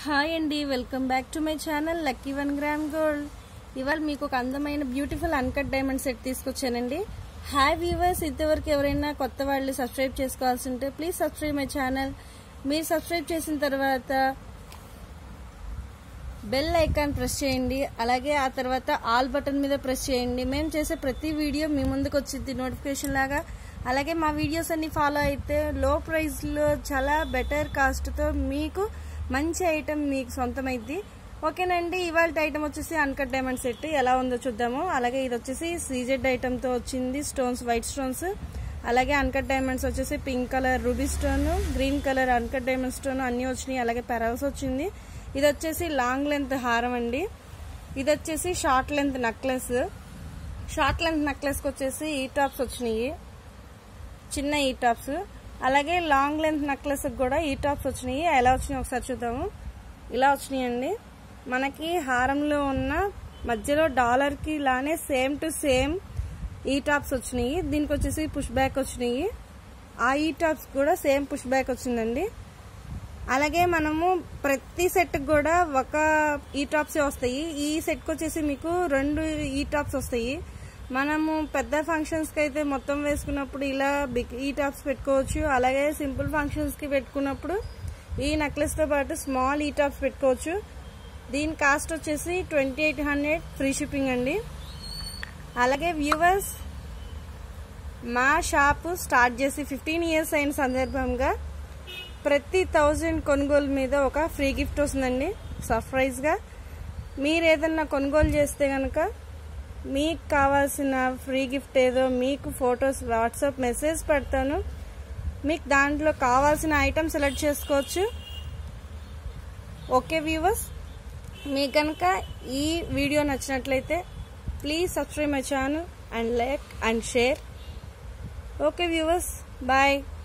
hi అండి welcome back to my channel lucky one gram gold ఇవాళ మీకు ఒక అందమైన బ్యూటిఫుల్ అన్కట్ డైమండ్ సెట్ తీసుకొచ్చానండి హాయ్ వ్యూవర్స్ ఇంతవరకు ఎవరైనా కొత్త వాళ్ళు సబ్స్క్రైబ్ చేసుకోవాల్సి ఉంటే ప్లీజ్ సబ్స్క్రైబ్ మై ఛానల్ మీరు సబ్స్క్రైబ్ చేసిన తర్వాత బెల్ ఐకాన్ ప్రెస్ చేయండి అలాగే ఆ తర్వాత ఆల్ బటన్ మీద ప్రెస్ చేయండి మేము చేసే ప్రతి వీడియో మీ ముందుకు వచ్చింది నోటిఫికేషన్ లాగా అలాగే మా వీడియోస్ అన్ని ఫాలో అయితే లో ప్రైస్లో చాలా బెటర్ కాస్ట్తో మీకు మంచి ఐటెం మీకు సొంతమైద్ది ఓకేనండి ఇవాళ ఐటెం వచ్చేసి అన్కట్ డైమండ్ సెట్ ఎలా ఉందో చూద్దాము అలాగే ఇది వచ్చేసి సీజెడ్ ఐటెంతో వచ్చింది స్టోన్స్ వైట్ స్టోన్స్ అలాగే అన్కట్ డైమండ్స్ వచ్చేసి pink colour ruby stone green colour uncut diamond stone అన్నీ వచ్చినాయి అలాగే పెరల్స్ వచ్చింది ఇది వచ్చేసి లాంగ్ లెంత్ హారం అండి ఇది వచ్చేసి short length necklace short length నెక్లెస్కి వచ్చేసి ఈ టాప్స్ వచ్చినాయి చిన్న ఈ టాప్స్ అలాగే లాంగ్ లెంత్ నెక్లెస్ కూడా ఈ టాప్స్ వచ్చినాయి ఎలా వచ్చినాయి ఒకసారి చూద్దాము ఇలా వచ్చినాయండి మనకి హారంలో ఉన్న మధ్యలో డాలర్ కి లానే సేమ్ టు సేమ్ ఈ టాప్స్ వచ్చినాయి దీనికి వచ్చేసి పుష్ బ్యాక్ వచ్చినాయి ఆ ఈ టాప్స్ కూడా సేమ్ పుష్ బ్యాక్ వచ్చిందండి అలాగే మనము ప్రతి సెట్ కూడా ఒక ఈ టాప్స్ వస్తాయి ఈ సెట్కి వచ్చేసి మీకు రెండు ఈ టాప్స్ వస్తాయి మనము పెద్ద ఫంక్షన్స్కి అయితే మొత్తం వేసుకున్నప్పుడు ఇలా బిగ్ ఈ టాప్స్ పెట్టుకోవచ్చు అలాగే సింపుల్ ఫంక్షన్స్కి పెట్టుకున్నప్పుడు ఈ నెక్లెస్తో పాటు స్మాల్ ఈ టాప్స్ పెట్టుకోవచ్చు దీని కాస్ట్ వచ్చేసి twenty eight hundred free shipping అండి అలాగే వ్యూవర్స్ మా షాపు స్టార్ట్ చేసి ఫిఫ్టీన్ ఇయర్స్ అయిన సందర్భంగా ప్రతి థౌజండ్ కొనుగోలు మీద ఒక ఫ్రీ గిఫ్ట్ వస్తుందండి సర్ప్రైజ్గా మీరు ఏదన్నా కొనుగోలు చేస్తే కనుక మీకు కావాల్సిన ఫ్రీ గిఫ్ట్ ఏదో మీకు ఫొటోస్ వాట్సాప్ మెసేజ్ పెడతాను మీకు దాంట్లో కావాల్సిన ఐటమ్ సెలెక్ట్ చేసుకోవచ్చు ఓకే వ్యూవర్స్ మీకు కనుక ఈ వీడియో నచ్చినట్లయితే please subscribe my channel and like and share okay viewers bye